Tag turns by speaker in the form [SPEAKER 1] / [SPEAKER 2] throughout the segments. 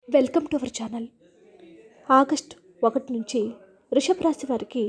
[SPEAKER 1] welcome to our channel August ఒకటి నుంచి వృషభ రాశి వారికి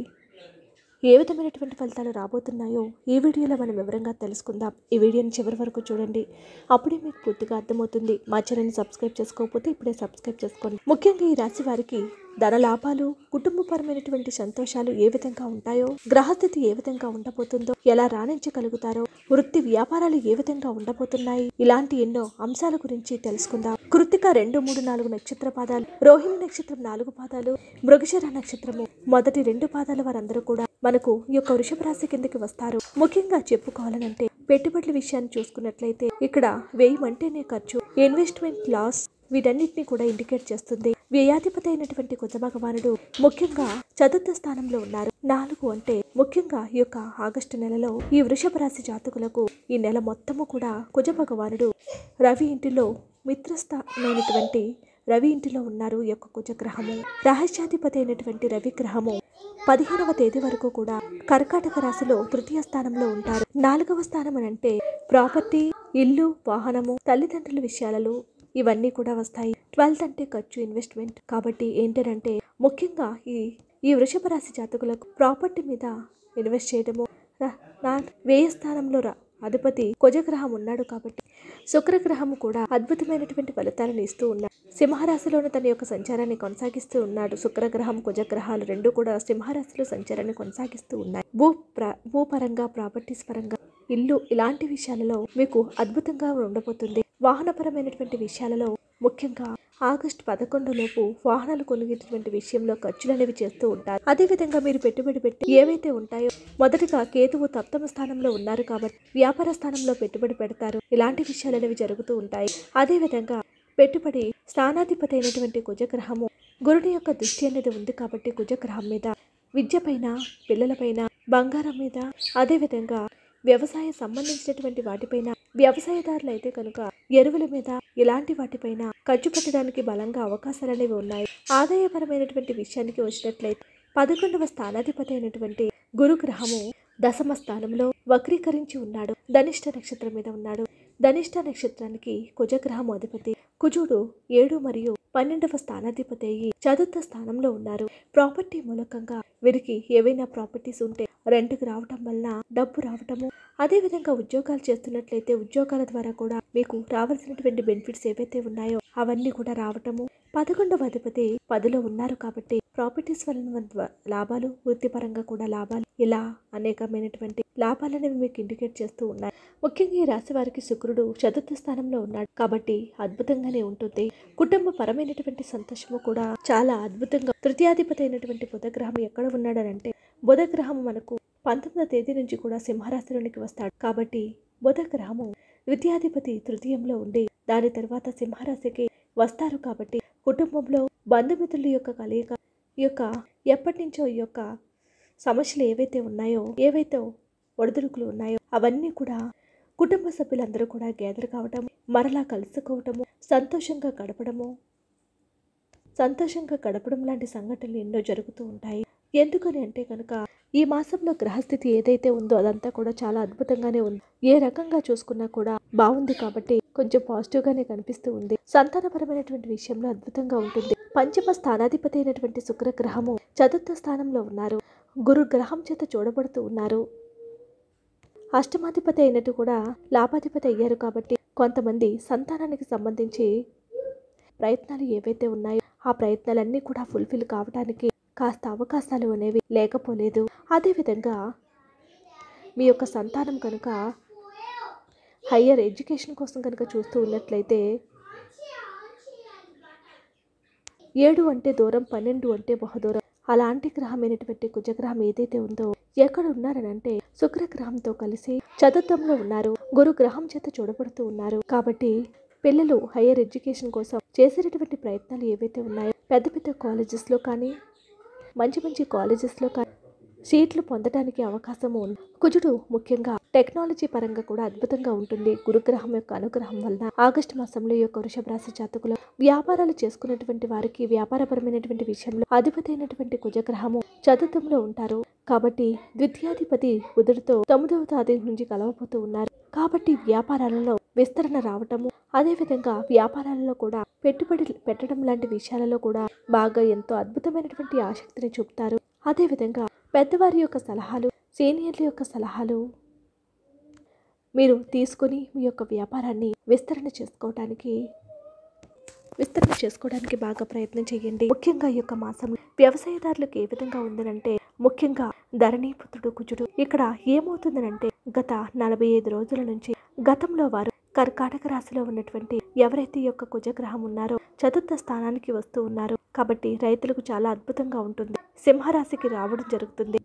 [SPEAKER 1] ఏ విధమైనటువంటి ఫలితాలు రాబోతున్నాయో ఈ వీడియోలో మనం వివరంగా తెలుసుకుందాం ఈ వీడియోని చివరి వరకు చూడండి అప్పుడే మీకు పూర్తిగా అర్థమవుతుంది మా ఛానల్ని సబ్స్క్రైబ్ చేసుకోకపోతే ఇప్పుడే సబ్స్క్రైబ్ చేసుకోండి ముఖ్యంగా ఈ రాశి వారికి ధన లాభాలు కుటుంబపరమైనటువంటి సంతోషాలు ఏ విధంగా ఉంటాయో గ్రహస్థితి ఏ విధంగా ఉండబోతుందో ఎలా రాణించగలుగుతారో వృత్తి వ్యాపారాలు ఏ విధంగా ఉండబోతున్నాయి ఇలాంటి ఎన్నో అంశాల గురించి తెలుసుకుందాం కృతిక రెండు మూడు నాలుగు నక్షత్ర పాదాలు రోహిణి నక్షత్రం నాలుగు పాదాలు మృగశిర నక్షత్రము మొదటి రెండు పాదాల వారందరూ కూడా మనకు ఈ యొక్క వృషభ రాశి కిందకి వస్తారు ముఖ్యంగా చెప్పుకోవాలనంటే పెట్టుబడుల విషయాన్ని చూసుకున్నట్లయితే ఇక్కడ వేయమంటేనే ఖర్చు ఇన్వెస్ట్మెంట్ లాస్ వీటన్నిటిని కూడా ఇండికేట్ చేస్తుంది వ్యయాధిపతి అయినటువంటి కుజ భగవానుడు ముఖ్యంగా చతుర్థ స్థానంలో ఉన్నారు నాలుగు అంటే ముఖ్యంగా ఈ యొక్క ఆగస్టు నెలలో ఈ వృషభ రాశి జాతకులకు ఈ నెల మొత్తము కూడా కుజ భగవానుడు రవి ఇంటిలో మిత్రస్థానమైనటువంటి రవి ఇంటిలో ఉన్నారు ఈ యొక్క కుజగ్రహము రహస్యాధిపతి అయినటువంటి రవి గ్రహము పదిహేనవ తేదీ వరకు కూడా కర్కాటక రాశిలో తృతీయ స్థానంలో ఉంటారు నాలుగవ స్థానం అని అంటే ప్రాపర్టీ ఇల్లు వాహనము తల్లిదండ్రుల విషయాలలో ఇవన్నీ కూడా వస్తాయి ట్వెల్త్ అంటే ఖర్చు ఇన్వెస్ట్మెంట్ కాబట్టి ఏంటంటే ముఖ్యంగా ఈ ఈ వృషభ రాశి జాతకులకు ప్రాపర్టీ మీద ఇన్వెస్ట్ చేయడము రా- నా వ్యయ స్థానంలో రా అధిపతి కుజగ్రహం ఉన్నాడు కాబట్టి శుక్రగ్రహం కూడా అద్భుతమైనటువంటి ఫలితాలను ఇస్తూ ఉన్నాడు సింహరాశిలోని తన యొక్క సంచారాన్ని కొనసాగిస్తూ ఉన్నాడు శుక్రగ్రహం కుజగ్రహాలు రెండు కూడా సింహరాశిలో సంచారాన్ని కొనసాగిస్తూ ఉన్నాయి భూ ప్ర భూపరంగా ప్రాపర్టీస్ పరంగా ఇల్లు ఇలాంటి విషయాలలో మీకు అద్భుతంగా ఉండబోతుంది వాహనపరమైనటువంటి విషయాలలో ముఖ్యంగా ఆగస్టు పదకొండు లోపు వాహనాలు కొనుగేటటువంటి విషయంలో ఖర్చులు అనేవి చేస్తూ ఉంటారు అదేవిధంగా మీరు పెట్టుబడి పెట్టి ఏవైతే ఉంటాయో మొదటిగా కేతువు సప్తమ స్థానంలో ఉన్నారు కాబట్టి వ్యాపార స్థానంలో పెట్టుబడి పెడతారు ఇలాంటి విషయాలు అనేవి జరుగుతూ ఉంటాయి అదేవిధంగా పెట్టుబడి స్థానాధిపతి అయినటువంటి కుజగ్రహము గురుని యొక్క దృష్టి అనేది ఉంది కాబట్టి కుజగ్రహం మీద విద్య పైన పిల్లలపైన బంగారం మీద అదేవిధంగా వ్యవసాయ సంబంధించినటువంటి వాటిపైన వ్యవసాయదారులు అయితే కనుక ఎరువుల మీద ఇలాంటి వాటిపైన ఖర్చు పెట్టడానికి బలంగా అవకాశాలు అనేవి ఉన్నాయి ఆదాయపరమైనటువంటి విషయానికి వచ్చినట్లయితే పదకొండవ స్థానాధిపతి అయినటువంటి గురుగ్రహము దశమ స్థానంలో వక్రీకరించి ఉన్నాడు ధనిష్ట నక్షత్రం మీద ఉన్నాడు ధనిష్ట నక్షత్రానికి కుజగ్రహం అధిపతి కుజుడు ఏడు మరియు పన్నెండవ స్థానాధిపతి అయ్యి చతుర్థ స్థానంలో ఉన్నారు ప్రాపర్టీ మూలకంగా వీరికి ఏవైనా ప్రాపర్టీస్ ఉంటే రెంట్కి రావటం వలన డబ్బు రావటము అదేవిధంగా ఉద్యోగాలు చేస్తున్నట్లయితే ఉద్యోగాల ద్వారా కూడా మీకు రావాల్సినటువంటి బెనిఫిట్స్ ఏవైతే ఉన్నాయో అవన్నీ కూడా రావటము పదకొండవ అధిపతి పదిలో ఉన్నారు కాబట్టి ప్రాపర్టీస్ వలన వ- లాభాలు వృత్తిపరంగా కూడా లాభాలు ఇలా అనేకమైనటువంటి లాభాలనేవి మీకు ఇండికేట్ చేస్తూ ఉన్నాయి ముఖ్యంగా ఈ రాశి వారికి శుక్రుడు చతుర్థ స్థానంలో ఉన్నాడు కాబట్టి అద్భుతంగానే ఉంటుంది కుటుంబ పరమైనటువంటి సంతోషము కూడా చాలా అద్భుతంగా తృతీయాధిపతి అయినటువంటి బుధగ్రహం ఎక్కడ ఉన్నాడనంటే బుధగ్రహం మనకు పంతొమ్మిదవ తేదీ నుంచి కూడా సింహరాశిలోనికి వస్తాడు కాబట్టి బుధగ్రహము ద్వితీయాధిపతి తృతీయంలో ఉండి దాని తర్వాత సింహరాశికి వస్తారు కాబట్టి కుటుంబంలో బంధుమిత్రుల యొక్క కలయిక ఈ యొక్క ఎప్పటి నుంచో ఈ యొక్క సమస్యలు ఏవైతే ఉన్నాయో ఏవైతే ఒడిదుడుకులు ఉన్నాయో అవన్నీ కూడా కుటుంబ సభ్యులందరూ కూడా గ్యాదర్ కావటం మరలా కలుసుకోవటము సంతోషంగా గడపడము సంతోషంగా గడపడం లాంటి సంఘటనలు ఎన్నో జరుగుతూ ఉంటాయి ఎందుకని అంటే కనుక ఈ మాసంలో గ్రహస్థితి ఏదైతే ఉందో అదంతా కూడా చాలా అద్భుతంగానే ఉంది ఏ రకంగా చూసుకున్నా కూడా బాగుంది కాబట్టి కొంచెం పాజిటివ్ గానే కనిపిస్తూ ఉంది సంతానపరమైనటువంటి విషయంలో అద్భుతంగా ఉంటుంది పంచమ స్థానాధిపతి అయినటువంటి శుక్రగ్రహము చతుర్థ స్థానంలో ఉన్నారు గురు గ్రహం చేత చూడబడుతూ ఉన్నారు అష్టమాధిపతి అయినట్టు కూడా లాభాధిపతి అయ్యారు కాబట్టి కొంతమంది సంతానానికి సంబంధించి ప్రయత్నాలు ఏవైతే ఉన్నాయో ఆ ప్రయత్నాలన్నీ కూడా ఫుల్ఫిల్ కావడానికి కాస్త అవకాశాలు అనేవి లేకపోలేదు అదేవిధంగా మీ యొక్క సంతానం కనుక హయ్యర్ ఎడ్యుకేషన్ కోసం కనుక చూస్తూ ఉన్నట్లయితే ఏడు అంటే దూరం పన్నెండు అంటే బహుదూరం అలాంటి గ్రహమైనటువంటి కుజగ్రహం ఏదైతే ఉందో ఎక్కడ ఉన్నారనంటే శుక్రగ్రహంతో కలిసి చతుర్థంలో ఉన్నారు గురు గ్రహం చేత చూడబడుతూ ఉన్నారు కాబట్టి పిల్లలు హయ్యర్ ఎడ్యుకేషన్ కోసం చేసేటటువంటి ప్రయత్నాలు ఏవైతే ఉన్నాయో పెద్ద పెద్ద కాలేజెస్లో కానీ మంచి మంచి కాలేజెస్లో కానీ సీట్లు పొందడానికి అవకాశము ఉంది కుజుడు ముఖ్యంగా టెక్నాలజీ పరంగా కూడా అద్భుతంగా ఉంటుంది గురుగ్రహం యొక్క అనుగ్రహం వలన ఆగస్టు మాసంలో ఈ యొక్క వృషభ రాశి జాతకులు వ్యాపారాలు చేసుకున్నటువంటి వారికి వ్యాపారపరమైనటువంటి విషయంలో అధిపతి అయినటువంటి కుజగ్రహము చతుర్థంలో ఉంటారు కాబట్టి ద్వితీయాధిపతి బుధుడితో తొమ్మిదవ తారీఖు నుంచి కలవబోతూ ఉన్నారు కాబట్టి వ్యాపారాలలో విస్తరణ రావటము అదేవిధంగా వ్యాపారాలలో కూడా పెట్టుబడి పెట్టడం లాంటి విషయాలలో కూడా బాగా ఎంతో అద్భుతమైనటువంటి ఆసక్తిని చూపుతారు అదేవిధంగా పెద్దవారి యొక్క సలహాలు సీనియర్ల యొక్క సలహాలు మీరు తీసుకొని మీ యొక్క వ్యాపారాన్ని విస్తరణ చేసుకోవడానికి విస్తరణ చేసుకోవడానికి బాగా ప్రయత్నం చేయండి ముఖ్యంగా ఈ యొక్క మాసం వ్యవసాయదారులకు ఏ విధంగా ఉందనంటే ముఖ్యంగా ధరణీపుత్రుడు కుజుడు ఇక్కడ ఏమవుతుందనంటే గత నలభై ఐదు రోజుల నుంచి గతంలో వారు కర్కాటక రాశిలో ఉన్నటువంటి ఎవరైతే ఈ యొక్క కుజగ్రహం ఉన్నారో చతుర్థ స్థానానికి వస్తూ ఉన్నారో కాబట్టి రైతులకు చాలా అద్భుతంగా ఉంటుంది సింహరాశికి రావడం జరుగుతుంది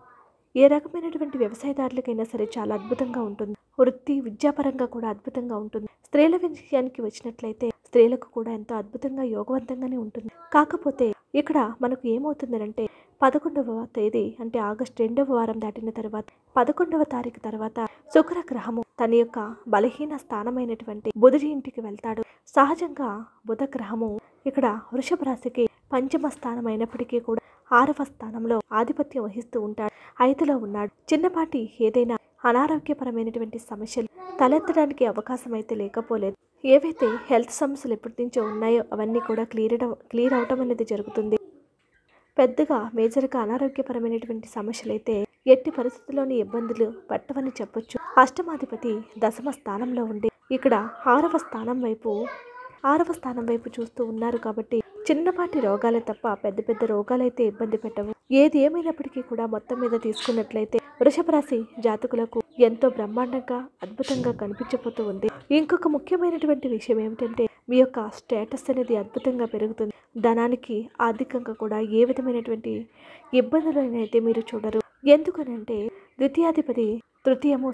[SPEAKER 1] ఏ రకమైనటువంటి వ్యవసాయదారులకైనా సరే చాలా అద్భుతంగా ఉంటుంది వృత్తి విద్యాపరంగా కూడా అద్భుతంగా ఉంటుంది స్త్రీల విషయానికి వచ్చినట్లయితే స్త్రీలకు కూడా ఎంతో అద్భుతంగా యోగవంతంగానే ఉంటుంది కాకపోతే ఇక్కడ మనకు ఏమవుతుందంటే పదకొండవ తేదీ అంటే ఆగస్ట్ రెండవ వారం దాటిన తర్వాత పదకొండవ తారీఖు తర్వాత శుక్ర గ్రహము తన యొక్క బలహీన స్థానమైనటువంటి బుధుడి ఇంటికి వెళ్తాడు సహజంగా బుధ గ్రహము ఇక్కడ వృషభ రాశికి పంచమ స్థానం అయినప్పటికీ కూడా ఆరవ స్థానంలో ఆధిపత్యం వహిస్తూ ఉంటాడు ఐదులో ఉన్నాడు చిన్నపాటి ఏదైనా అనారోగ్యపరమైనటువంటి సమస్యలు తలెత్తడానికి అవకాశం అయితే లేకపోలేదు ఏవైతే హెల్త్ సమస్యలు ఎప్పటి నుంచో ఉన్నాయో అవన్నీ కూడా క్లియర్ క్లియర్ అవటం అనేది జరుగుతుంది పెద్దగా మేజర్గా అనారోగ్యపరమైనటువంటి సమస్యలైతే ఎట్టి పరిస్థితుల్లోని ఇబ్బందులు పట్టవని చెప్పొచ్చు అష్టమాధిపతి దశమ స్థానంలో ఉండి ఇక్కడ ఆరవ స్థానం వైపు ఆరవ స్థానం వైపు చూస్తూ ఉన్నారు కాబట్టి చిన్నపాటి రోగాలే తప్ప పెద్ద పెద్ద రోగాలైతే ఇబ్బంది పెట్టవు ఏది ఏమైనప్పటికీ కూడా మొత్తం మీద తీసుకున్నట్లయితే వృషభ రాశి జాతకులకు ఎంతో బ్రహ్మాండంగా అద్భుతంగా కనిపించబోతూ ఉంది ఇంకొక ముఖ్యమైనటువంటి విషయం ఏమిటంటే మీ యొక్క స్టేటస్ అనేది అద్భుతంగా పెరుగుతుంది ధనానికి ఆర్థికంగా కూడా ఏ విధమైనటువంటి ఇబ్బందులనైతే మీరు చూడరు ఎందుకనంటే ద్వితీయాధిపతి తృతీయము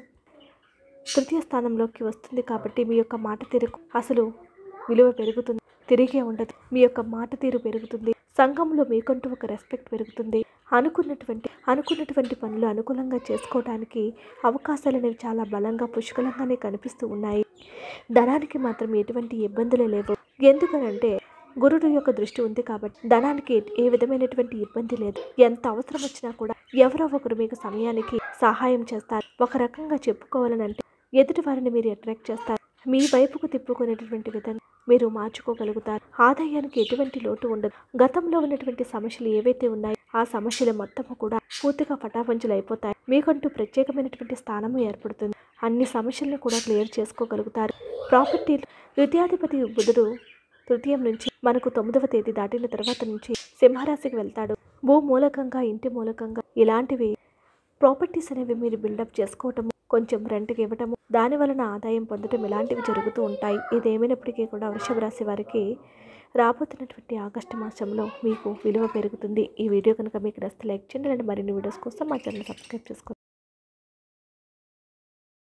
[SPEAKER 1] తృతీయ స్థానంలోకి వస్తుంది కాబట్టి మీ యొక్క మాట తీరు అసలు విలువ పెరుగుతుంది తిరిగే ఉండదు మీ యొక్క మాట తీరు పెరుగుతుంది సంఘంలో మీకంటూ ఒక రెస్పెక్ట్ పెరుగుతుంది అనుకున్నటువంటి అనుకున్నటువంటి పనులు అనుకూలంగా చేసుకోవడానికి అవకాశాలు అనేవి చాలా బలంగా పుష్కలంగానే కనిపిస్తూ ఉన్నాయి ధనానికి మాత్రం ఎటువంటి ఇబ్బందులు లేవు ఎందుకనంటే గురుడు యొక్క దృష్టి ఉంది కాబట్టి ధనానికి ఏ విధమైనటువంటి ఇబ్బంది లేదు ఎంత అవసరం వచ్చినా కూడా ఎవరో ఒకరు మీకు సమయానికి సహాయం చేస్తారు ఒక రకంగా చెప్పుకోవాలని అంటే ఎదుటి వారిని మీరు అట్రాక్ట్ చేస్తారు మీ వైపుకు తిప్పుకునేటటువంటి విధంగా మీరు మార్చుకోగలుగుతారు ఆదాయానికి ఎటువంటి లోటు ఉండదు గతంలో ఉన్నటువంటి సమస్యలు ఏవైతే ఉన్నాయో ఆ సమస్యలు మొత్తము కూడా పూర్తిగా పటాపంచులు అయిపోతాయి మీకంటూ ప్రత్యేకమైనటువంటి స్థానము ఏర్పడుతుంది అన్ని సమస్యలను కూడా క్లియర్ చేసుకోగలుగుతారు ప్రాపర్టీ ద్వితీయాధిపతి బుధుడు తృతీయం నుంచి మనకు తొమ్మిదవ తేదీ దాటిన తర్వాత నుంచి సింహరాశికి వెళ్తాడు భూ మూలకంగా ఇంటి మూలకంగా ఇలాంటివి ప్రాపర్టీస్ అనేవి మీరు బిల్డప్ చేసుకోవటము కొంచెం రెంట్కి ఇవ్వటము దాని వలన ఆదాయం పొందడం ఇలాంటివి జరుగుతూ ఉంటాయి ఇదేమైనప్పటికీ కూడా వృషభ రాశి వారికి రాబోతున్నటువంటి ఆగస్టు మాసంలో మీకు విలువ పెరుగుతుంది ఈ వీడియో కనుక మీకు నచ్చితే లైక్ చేయండి అండ్ మరిన్ని వీడియోస్ కోసం మా ఛానల్ సబ్స్క్రైబ్ చేసుకోండి